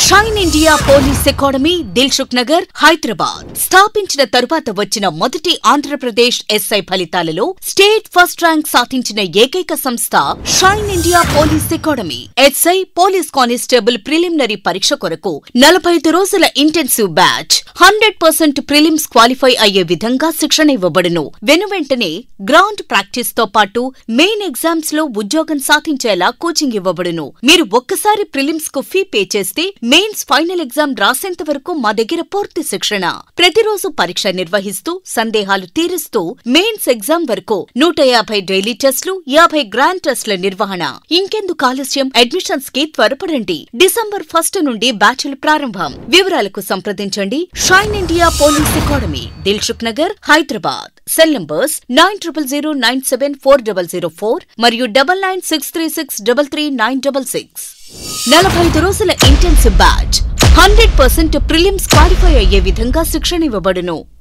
shine India police academy Dilsukh Nagar Hyderabad స్థాపించిన తరువాత వచ్చిన మొదటి ఆంధ్రప్రదేశ్ ఎస్ఐ ఫలితాలలో స్టేట్ ఫస్ట్ ర్యాంక్ సాధించిన ఏకైక సంస్థ shine India police academy SI police constable preliminary పరీక్ష కొరకు నలభై ఐదు రోజుల intensive batch hundred percent prelims qualify అయ్యే విధంగా శిక్షణ ఇవ్వబడును వెనువెంటనే గ్రౌండ్ ప్రాక్టీస్ తో పాటు మెయిన్ ఎగ్జామ్స్ లో ఉద్యోగం సాధించేలా కోచింగ్ ఇవ్వబడును మీరు ఒక్కసారి ప్రిలిమ్స్ కు ఫీ పే చేస్తే మెయిన్స్ ఫైనల్ ఎగ్జామ్ రాసేంత వరకు మా దగ్గర పూర్తి శిక్షణ ప్రతిరోజు పరీక్ష నిర్వహిస్తూ సందేహాలు తీరుస్తూ మెయిన్స్ ఎగ్జామ్ వరకు నూట యాభై డైలీ టెస్టులు యాభై గ్రాండ్ టెస్టుల నిర్వహణ ఇంకెందుకు ఆలస్యం అడ్మిషన్స్ కి త్వరపడండి డిసెంబర్ ఫస్ట్ నుండి బ్యాచ్లు ప్రారంభం వివరాలకు సంప్రదించండి shine India police academy Dilsukh Nagar Hyderabad cell numbers nine triple zero nine seven four double zero four మరియు double nine six three six double three nine double six నలభై ఐదు రోజుల intensive batch hundred percent prelims qualify అయ్యే విధంగా శిక్షణ ఇవ్వబడును